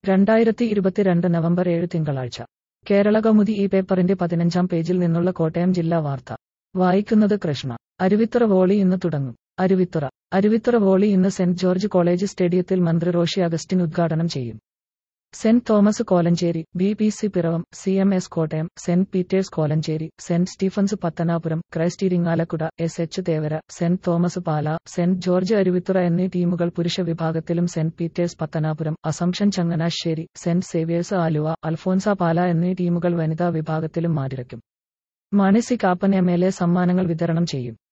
രണ്ടായിരത്തി ഇരുപത്തിരണ്ട് നവംബർ ഏഴ് തിങ്കളാഴ്ച കേരള കൗമുദി ഈ പേപ്പറിന്റെ പതിനഞ്ചാം പേജിൽ നിന്നുള്ള കോട്ടയം ജില്ലാ വാർത്ത വായിക്കുന്നത് കൃഷ്ണ അരുവിത്തുറ വോളി ഇന്ന് തുടങ്ങും അരുവിത്തുറ അരുവിത്തുറ വോളി ഇന്ന് സെന്റ് ജോർജ് കോളേജ് സ്റ്റേഡിയത്തിൽ മന്ത്രി റോഷി അഗസ്റ്റിൻ ഉദ്ഘാടനം ചെയ്യും Saint Thomas Kolenchery B P C Piravom C M S Kottayam Saint Peter's Kolenchery Saint Stephen's Pathanapuram Christ Irinjalakuda S H Thevara Saint Thomas Pala Saint George Aruvithura എന്നീ ടീമുകൾ പുരുഷ വിഭാഗത്തിലും Saint Peter's Pathanapuram Assumption Changanassery Saint Xavier's Aluva Alphonsa Pala എന്നീ ടീമുകൾ വനിതാ വിഭാഗത്തിലും മാറ്റിരക്കും Mani C Kappan M L A സമ്മാനങ്ങൾ വിതരണം ചെയ്യും